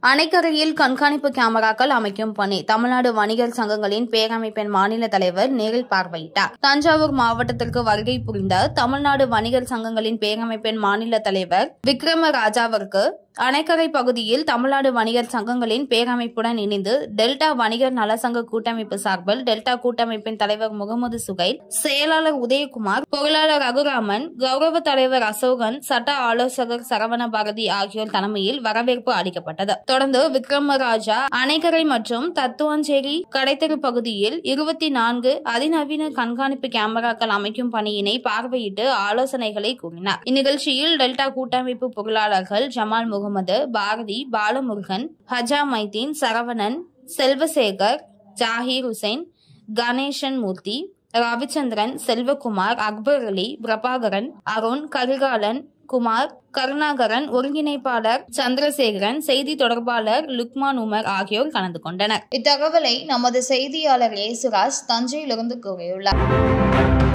அணைக்கரையில் கண்காணிப்பு கேமராக்கள் அமைக்கும் பணி தமிழ்நாடு வணிகர் சங்கங்களின் பேரமைப்பின் மாநில தலைவர் நேரில் பார்வையிட்டார் தஞ்சாவூர் மாவட்டத்திற்கு வருகை புரிந்த தமிழ்நாடு வணிகர் சங்கங்களின் பேரமைப்பின் மாநில தலைவர் விக்ரம ராஜாவிற்கு அணைக்கரை பகுதியில் தமிழ்நாடு வணிகர் சங்கங்களின் பேரமைப்புடன் இணைந்து டெல்டா வணிகர் நலசங்க கூட்டமைப்பு சார்பில் டெல்டா கூட்டமைப்பின் தலைவர் முகமது சுகைல் செயலாளர் உதயகுமார் பொருளாளர் ரகுராமன் கௌரவ தலைவர் அசோகன் சட்ட ஆலோசகர் சரவண பாரதி ஆகியோர் தலைமையில் வரவேற்பு அளிக்கப்பட்டது தொடர்ந்து விக்ரமராஜா அணைக்கரை மற்றும் தத்துவஞ்சேரி கடைத்தெரு பகுதியில் இருபத்தி நான்கு அதிநவீன கண்காணிப்பு கேமராக்கள் அமைக்கும் பணியினை பார்வையிட்டு ஆலோசனைகளை கூறினார் இந்நிகழ்ச்சியில் டெல்டா கூட்டமைப்பு பொருளாளர்கள் ஜமால் முகமது பாரதி பாலமுருகன் ஹஜா மைதீன் சரவணன் செல்வசேகர் ஜாஹீர் ஹுசைன் கணேசன் மூர்த்தி ரவிச்சந்திரன் செல்வகுமார் அக்பர் அலி பிரபாகரன் அருண் கரிகாலன் குமார் கருணாகரன் ஒருங்கிணைப்பாளர் சந்திரசேகரன் செய்தி தொடர்பாளர் லுக்மான் உமர் ஆகியோர் கலந்து கொண்டனர் இத்தகவலை நமது செய்தியாளர் ஏசுராஜ் தஞ்சையிலிருந்து கூறியுள்ளார்